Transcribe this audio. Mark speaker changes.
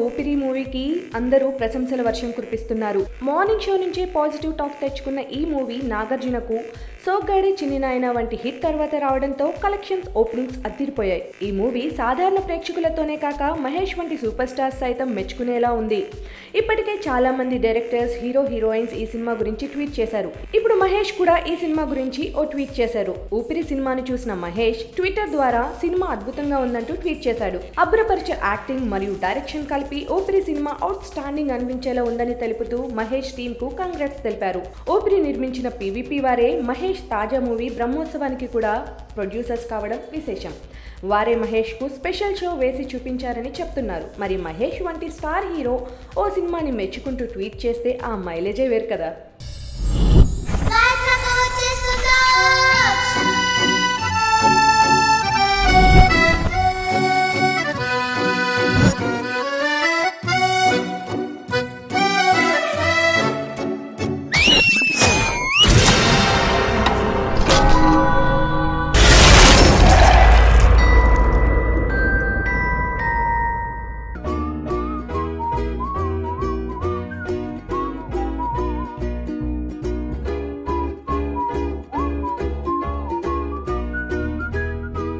Speaker 1: ఊపిరి మూవీకి అందరూ ప్రశంసల వర్షం కురిపిస్తున్నారు మార్నింగ్ షో నుంచే పాజిటివ్ టాక్ తెచ్చుకున్న ఈ మూవీ నాగార్జునకు సోగ్గాడే చిన్ని నాయన వంటి హిట్ తర్వాత రావడంతో కలెక్షన్స్ ఓపెనింగ్స్ అదిరిపోయాయి ఈ మూవీ సాధారణ ప్రేక్షకులతోనే కాక మహేష్ వంటి సూపర్ స్టార్స్ సైతం మెచ్చుకునేలా ఉంది ఇప్పటికే చాలా మంది డైరెక్టర్స్ హీరో హీరోయిన్స్ ఈ సినిమా గురించి ట్వీట్ చేశారు ఇప్పుడు మహేష్ కూడా ఈ సినిమా గురించి ఓ ట్వీట్ చేశారు ఊపిరి సినిమాను చూసిన మహేష్ ట్విట్టర్ ద్వారా సినిమా అద్భుతంగా ఉందంటూ ట్వీట్ చేశాడు అభ్రపరిచే యాక్టింగ్ మరియు డైరెక్షన్ కలిపి ఊపిరి సినిమా అవుట్ స్టాండింగ్ అనిపించేలా ఉందని తెలుపుతూ మహేష్ టీమ్ కు కంగ్రాట్స్ తెలిపారు ఊపిరి నిర్మించిన పీవీపీ వారే మహేష్ తాజా మూవీ బ్రహ్మోత్సవానికి కూడా ప్రొడ్యూసర్స్ కావడం విశేషం వారే మహేష్కు స్పెషల్ షో వేసి చూపించారని చెప్తున్నారు మరి మహేష్ వంటి స్టార్ హీరో ఓ సినిమాని మెచ్చుకుంటూ ట్వీట్ చేస్తే ఆ మైలేజే వేరు కదా